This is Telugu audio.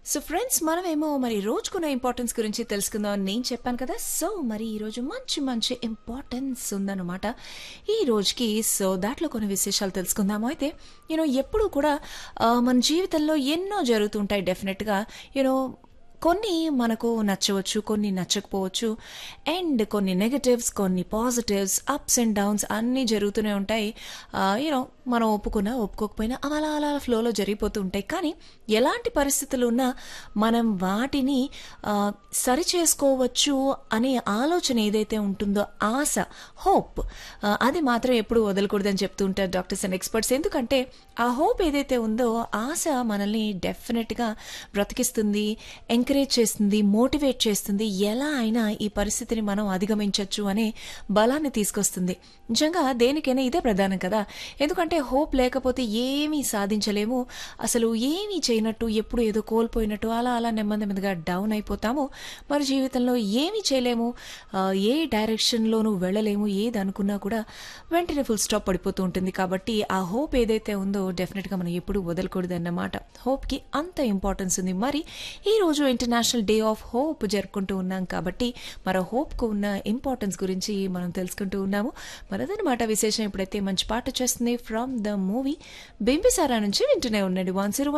సో ఫ్రెండ్స్ మనమేమో మరి రోజుకున్న ఇంపార్టెన్స్ గురించి తెలుసుకుందాం అని నేను చెప్పాను కదా సో మరి ఈరోజు మంచి మంచి ఇంపార్టెన్స్ ఉందన్నమాట ఈ రోజుకి సో దాంట్లో కొన్ని విశేషాలు తెలుసుకుందాము అయితే యూనో ఎప్పుడు కూడా ఆ, మన జీవితంలో ఎన్నో జరుగుతుంటాయి డెఫినెట్గా యూనో కొన్ని మనకు నచ్చవచ్చు కొన్ని నచ్చకపోవచ్చు అండ్ కొన్ని నెగటివ్స్ కొన్ని పాజిటివ్స్ అప్స్ అండ్ డౌన్స్ అన్నీ జరుగుతూనే ఉంటాయి యూనో మనం ఒప్పుకున్నా ఒప్పుకోకపోయినా అవి అలా అలా ఫ్లోలో జరిగిపోతూ ఉంటాయి కానీ ఎలాంటి పరిస్థితులు ఉన్నా మనం వాటిని ఆ, సరి చేసుకోవచ్చు అనే ఆలోచన ఏదైతే ఉంటుందో ఆశ హోప్ అది మాత్రం ఎప్పుడు వదలకూడదని చెప్తూ ఉంటారు డాక్టర్స్ అండ్ ఎక్స్పర్ట్స్ ఎందుకంటే ఆ హోప్ ఏదైతే ఉందో ఆశ మనల్ని డెఫినెట్గా బ్రతికిస్తుంది ఎంకరేజ్ చేస్తుంది మోటివేట్ చేస్తుంది ఎలా అయినా ఈ పరిస్థితిని మనం అధిగమించవచ్చు అనే బలాన్ని తీసుకొస్తుంది నిజంగా దేనికైనా ఇదే ప్రధానం కదా ఎందుకంటే హోప్ లేకపోతే ఏమీ సాధించలేము అసలు ఏమీ చేయనట్టు ఎప్పుడు ఏదో కోల్పోయినట్టు అలా అలా నెమ్మది నెమ్మదిగా డౌన్ అయిపోతాము మరి జీవితంలో ఏమీ చేయలేము ఆ, ఏ డైరెక్షన్లోనూ వెళ్ళలేము ఏది అనుకున్నా కూడా వెంటనే ఫుల్ స్టాప్ పడిపోతూ ఉంటుంది కాబట్టి ఆ హోప్ ఏదైతే ఉందో డెఫినెట్గా మనం ఎప్పుడు వదలకూడదు అన్నమాట హోప్కి అంత ఇంపార్టెన్స్ ఉంది మరి ఈ రోజు ఇంటర్నేషనల్ డే ఆఫ్ హోప్ జరుపుకుంటూ ఉన్నాం కాబట్టి మన హోప్కు ఉన్న ఇంపార్టెన్స్ గురించి మనం తెలుసుకుంటూ ఉన్నాము మరదనమాట విశేషం ఇప్పుడైతే మంచి పాట వచ్చేస్తుంది ఫ్రమ్ ద మూవీ బింబిసారా నుంచి వింటూనే ఉండండి వన్ జీరో